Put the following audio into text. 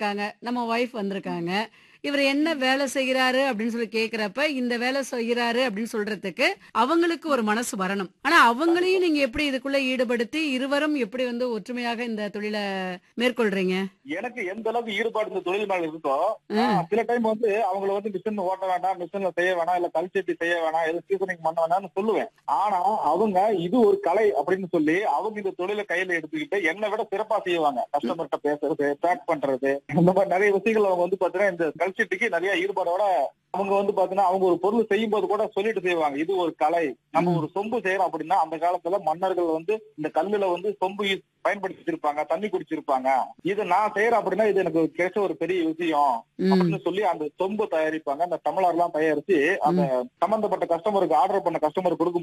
வந்திருக்காங்க நம்ம ஒய்ஃப் வந்திருக்காங்க இவர் என்ன வேலை செய்யறாரு அப்படின்னு சொல்லி கேக்குறப்ப இந்த வேலை செய்யறாரு அப்படின்னு சொல்றதுக்கு அவங்களுக்கு ஒரு மனசு வரணும் ஆனா அவங்களையும் நீங்க எப்படி இதுக்குள்ள ஈடுபடுத்தி இருவரும் எப்படி வந்து ஒற்றுமையாக இந்த தொழிலை மேற்கொள்றீங்க எனக்கு எந்த அளவுக்கு ஈடுபாடு இந்த தொழில் மேல இருக்கோ நான் சில டைம் வந்து அவங்கள வந்து மிஷின் ஓட்ட வேண்டாம் மிஷின்ல செய்ய வேணாம் இல்ல கல்ச்செட்டி செய்ய வேணாம் எது சீசனிங் பண்ண வேணாம்னு சொல்லுவேன் ஆனா அவங்க இது ஒரு கலை அப்படின்னு சொல்லி அவங்க இந்த தொழிலை கையில எடுத்துக்கிட்டு என்னை விட சிறப்பா செய்வாங்க கஸ்டமர்கிட்ட பேசுறது பேக் பண்றது இந்த மாதிரி நிறைய விஷயங்கள் அவங்க வந்து பாத்தீங்கன்னா இந்த கல்ச்செட்டிக்கு நிறைய ஈடுபாடோட அவங்க வந்து பாத்தீங்கன்னா அவங்க ஒரு பொருள் செய்யும் போது கூட சொல்லிட்டு செய்வாங்க இது ஒரு கலை நம்ம ஒரு சொம்பு செய்யறோம் அப்படின்னா அந்த காலத்துல மன்னர்கள் வந்து இந்த கல்லுல வந்து சொம்பு use- பயன்படுத்திருப்பாங்க தண்ணி குடிச்சிருப்பாங்க இது நான் செய்யறேன் அப்படின்னா இது எனக்கு கிடைச்ச ஒரு பெரிய விஷயம் ம், அப்படின்னு சொல்லி அந்த சொம்பு தயாரிப்பாங்க அந்த தமிழர் எல்லாம் தயாரிச்சு அந்த சம்பந்தப்பட்ட கஸ்டமருக்கு ஆர்டர் பண்ண கஸ்டமர் கொடுக்கும்